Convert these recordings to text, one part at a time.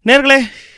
நேர்களே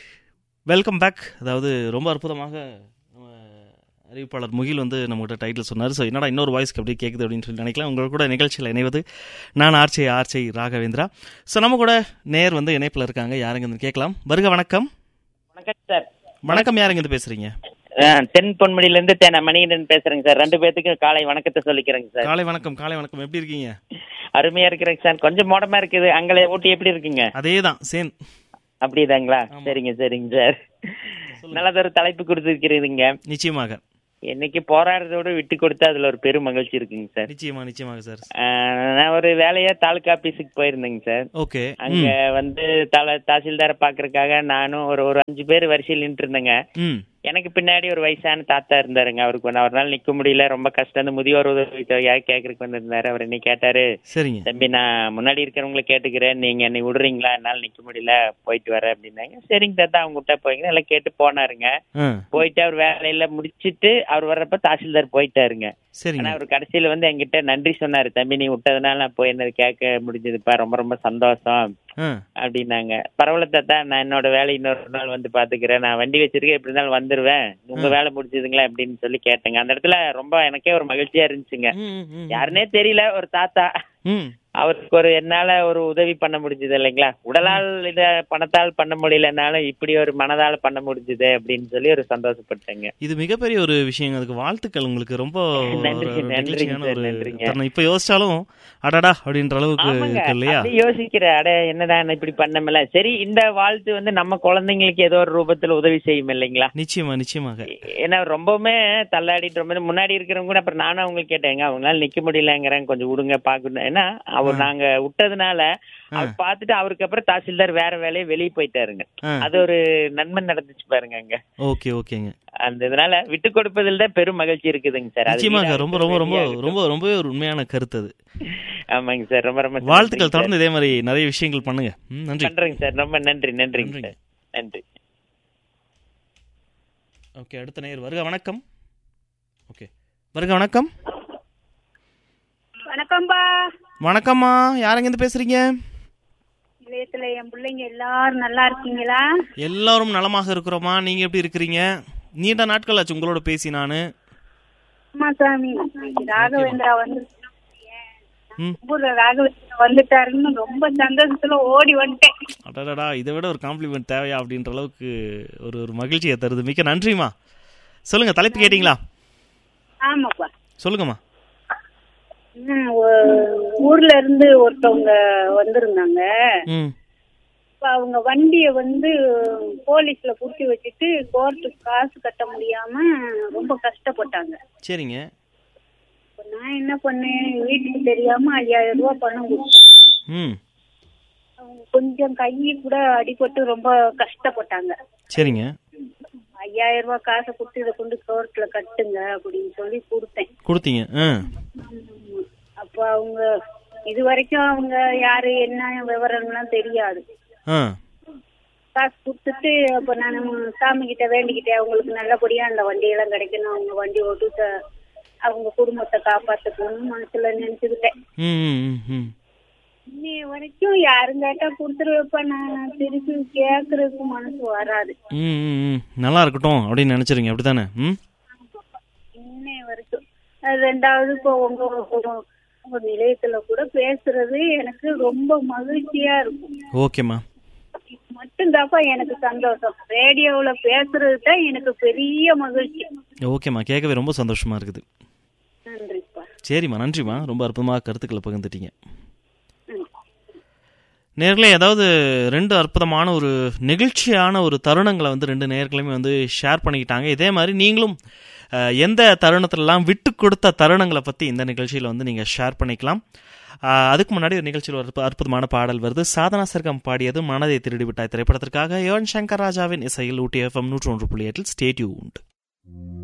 welcome back அதாவது ரொம்ப அற்புதமாக நம்ம அறிவிப்பாளர் முகில் வந்து நம்மகிட்ட டைட்டில் சொன்னார் ஸோ என்னடா இன்னொரு வாய்ஸ்க்கு எப்படி கேட்குது அப்படின்னு சொல்லி நினைக்கலாம் உங்கள் கூட நிகழ்ச்சியில் இணைவது நான் ஆர்ச்சை ஆர்ச்சை ராகவேந்திரா ஸோ நம்ம கூட நேர் வந்து இணைப்பில் இருக்காங்க யாருங்க இருந்து கேட்கலாம் வருக வணக்கம் வணக்கம் சார் வணக்கம் யாருங்க இருந்து பேசுறீங்க ஆ, தென் பொன்முடியில இருந்து தேன மணிகண்டன் பேசுறேங்க சார் ரெண்டு பேத்துக்கு காலை வணக்கத்தை சொல்லிக்கிறேங்க சார் காலை வணக்கம் காலை வணக்கம் எப்படி இருக்கீங்க அருமையா இருக்கிறேங்க சார் கொஞ்சம் மோடமா இருக்குது அங்கே ஊட்டி எப்படி இருக்குங்க அதே தான் சேம் அப்படிதாங்களா சரிங்க சரிங்க சார் நல்லதொரு தலைப்பு கொடுத்துருக்கிறீங்க நிச்சயமாக இன்னைக்கு போராடுறதோட விட்டு கொடுத்தா அதுல ஒரு பெரும் மகிழ்ச்சி இருக்குங்க சார் நிச்சயமா நிச்சயமாக சார் ஆ, நான் ஒரு வேலையா தாலுகா ஆபீஸுக்கு போயிருந்தேங்க சார் ஓகே அங்க வந்து தல தாசில்தாரை பாக்குறதுக்காக நானும் ஒரு ஒரு அஞ்சு பேர் வரிசையில் நின்று இருந்தேங்க ம் எனக்கு பின்னாடி ஒரு வயசான தாத்தா இருந்தாருங்க அவருக்கு ஒன்று அவரால் நிக்க முடியல ரொம்ப கஷ்டம் இந்த முதியோர் உதவி தொகையாக கேட்கறதுக்கு வந்திருந்தாரு அவர் என்ன கேட்டாரு சரிங்க தம்பி நான் முன்னாடி இருக்கிறவங்கள கேட்டுக்கிறேன் நீங்க என்னை விடுறீங்களா என்னால நிக்க முடியல போயிட்டு வரேன் அப்படின்னாங்க சரிங்க தாத்தா அவங்க விட்டா போய்ங்க எல்லாம் கேட்டு போனாருங்க ஆ போயிட்டு அவர் வேலையில முடிச்சிட்டு அவர் வர்றப்ப தாசில்தார் போயிட்டாருங்க சரிங்க ஆனா அவர் கடைசியில வந்து என்கிட்ட நன்றி சொன்னாரு தம்பி நீ விட்டதுனால நான் போய் என்னது கேட்க முடிஞ்சதுப்பா ரொம்ப ரொம்ப சந்தோஷம் ஆ அப்படின்னாங்க பரவாயில்ல தாத்தா நான் என்னோட வேலை இன்னொரு நாள் வந்து பாத்துக்கிறேன் நான் வண்டி வச்சிருக்கேன் எப்படி இருந்தாலும் வந்துருவேன் உங்க வேலை முடிஞ்சதுங்களா அப்படின்னு சொல்லி கேட்டேங்க அந்த இடத்துல ரொம்ப எனக்கே ஒரு மகிழ்ச்சியா இருந்துச்சுங்க ம், ம், ம். யாருன்னே தெரியல ஒரு தாத்தா ம் அவருக்கு ஒரு என்னால ஒரு உதவி பண்ண முடிஞ்சது இல்லைங்களா உடலால் இத பணத்தால் பண்ண முடியலனாலும் இப்படி ஒரு மனதால பண்ண முடிஞ்சது அப்படின்னு சொல்லி ஒரு சந்தோஷப்பட்டேங்க இது மிகப்பெரிய ஒரு விஷயம் அதுக்கு வாழ்த்துக்கள் உங்களுக்கு ரொம்ப நன்றி, ஒரு நன்றிங்க நெகிழ்ச்சியான சார், ஒரு நன்றிங்க. தருணம் இப்ப யோசிச்சாலும் அடடா அப்படின்ற அளவுக்கு ஆமாங்க இருக்கு இல்லையா அப்படி யோசிக்கிற அட என்னதான் இப்படி பண்ணமில்ல சரி இந்த வாழ்த்து வந்து நம்ம குழந்தைங்களுக்கு ஏதோ ஒரு ரூபத்துல உதவி செய்யும் இல்லைங்களா நிச்சயமா நிச்சயமாக ஏன்னா ரொம்பவுமே தள்ளாடிட்டு ரொம்ப முன்னாடி இருக்கிறவங்க கூட அப்புறம் நானும் அவங்களுக்கு கேட்டேங்க அவங்களால நிக்க முடியலங்கிறேன் கொஞ்சம் விடுங்க பாக்கணும் ஏன்னா அவர் நாங்க விட்டதுனால அவர் பார்த்துட்டு அவருக்கு அப்புறம் தாசில்தார் வேற வேலையை வெளியே போயிட்டாருங்க ஆ. அது ஒரு நன்மை நடந்துச்சு பாருங்க அங்க ஓகே ஓகேங்க அந்த இதனால விட்டு கொடுப்பதில் தான் பெரும் மகிழ்ச்சி இருக்குதுங்க சார் அது நிச்சயமாக வீடா ரொம்ப ரொம்ப ரொம்ப இருக்கட்டும், ரொம்ப ரொம்பவே ஒரு உண்மையான கருத்து அது ஆமாங்க சார் ரொம்ப ரொம்ப வாழ்த்துக்கள் நன்றிங்க தொடர்ந்து இதே மாதிரி நிறைய விஷயங்கள் பண்ணுங்க ம், சார். நன்றி பண்றேங்க சார் ரொம்ப நன்றி நன்றிங்க நன்றிங்க. சார் நன்றி ஓகே அடுத்த நேயர் வருக வணக்கம் ஓகே வருக வணக்கம் வணக்கம்பா வணக்கம்மா யாருங்க இருந்து பேசுறீங்க நிலையத்துல என் பிள்ளைங்க எல்லாரும் நல்லா இருக்கீங்களா எல்லாரும் நலமாக இருக்கிறோமா நீங்க எப்படி இருக்கிறீங்க நீண்ட நாட்கள் ஆச்சு உங்களோட பேசி நானு அம்மா சாமி ராகவேந்திரா வந்து ம் ஊர்ல ராகவேந்திரா வந்துட்டாருன்னு ரொம்ப சந்தோஷத்துல ஓடி வந்துட்டேன் அடடடா இதை விட ஒரு காம்ப்ளிமெண்ட் தேவையா அப்படின்ற அளவுக்கு ஒரு ஒரு மகிழ்ச்சியை தருது மிக்க நன்றிம்மா சொல்லுங்க தலைப்பு கேட்டிங்களா ஆமாப்பா சொல்லுங்கம்மா ம், ஒ- ஊர்ல இருந்து ஒருத்தவங்க வந்திருந்தாங்க ம் இப்ப அவங்க வண்டிய வந்து போலீஸ்ல புடிச்சு வச்சுட்டு கோர்ட்டுக்கு காசு கட்ட முடியாம ரொம்ப கஷ்டப்பட்டாங்க சரிங்க இப்ப நான் என்ன பண்ணேன் வீட்டுக்கு தெரியாம ஐயாயிரம் ரூபாய் பணம் கொடுத்தேன் ம் அவங்க கொஞ்சம் கை கூட அடிபட்டு ரொம்ப கஷ்டப்பட்டாங்க சரிங்க ஐயாயிரம் ரூபாய் காசை கொடுத்து இதை கொண்டு கோர்ட்ல கட்டுங்க அப்படின்னு சொல்லி கொடுத்தேன் கொடுத்தீங்க ஆ உம். அப்ப அவங்க இது வரைக்கும் அவங்க யாரு என்ன விவரம்லாம் தெரியாது ஆ காசு கொடுத்துட்டு அப்ப நான் சாமி கிட்ட வேண்டிக்கிட்டேன் அவங்களுக்கு நல்லபடியா அந்த வண்டியெல்லாம் கிடைக்கணும் அவங்க வண்டி ஓட்டு த- அவங்க குடும்பத்தை காப்பாத்துக்கணும்னு மனசுல நினைச்சுக்கிட்டேன் ம் ம் ம் ம் இன்னைய வரைக்கும் யாரும் கேட்டா கொடுத்துருவேப்ப நான் திருப்பி கேக்குறதுக்கு மனசு வராது ம் ம் ம் நல்லா இருக்கட்டும் அப்படின்னு நினைச்சிருங்க அப்படித்தானே ம் இன்னைய வரைக்கும் அது ரெண்டாவது இப்போ உங்க உங்க- உங்க நிலையத்துல கூட பேசுறது எனக்கு ரொம்ப மகிழ்ச்சியா இருக்கும் ஓகேம்மா மட்டும்தாப்பா எனக்கு சந்தோஷம் ரேடியோவுல பேசுறது தான் எனக்கு பெரிய மகிழ்ச்சி ஓகேம்மா கேட்கவே ரொம்ப சந்தோஷமா இருக்குது நன்றிப்பா சரிம்மா நன்றிம்மா ரொம்ப அற்புதமாக கருத்துக்களை பகிர்ந்துட்டீங்க ம். நேர்களே அதாவது ரெண்டு அற்புதமான ஒரு நெகிழ்ச்சியான ஒரு தருணங்களை வந்து ரெண்டு நேர்களுமே வந்து ஷேர் பண்ணிக்கிட்டாங்க இதே மாதிரி நீங்களும் அஹ், எந்த தருணத்திலலாம் விட்டு கொடுத்த தருணங்களை பற்றி இந்த நிகழ்ச்சியில் வந்து நீங்கள் ஷேர் பண்ணிக்கலாம் அஹ், அதுக்கு முன்னாடி ஒரு நிகழ்ச்சியில் ஒரு அற்பு- அற்புதமான பாடல் வருது சாதனா சர்க்கம் பாடியது மனதை திருடி விட்டாய் திரைப்படத்திற்காக யுவன் சங்கர் ராஜாவின் இசையில் ஊட்டி எஃப்எம் நூற்றி ஒன்று புள்ளி எட்டில் ஸ்டேட்யூ உண்டு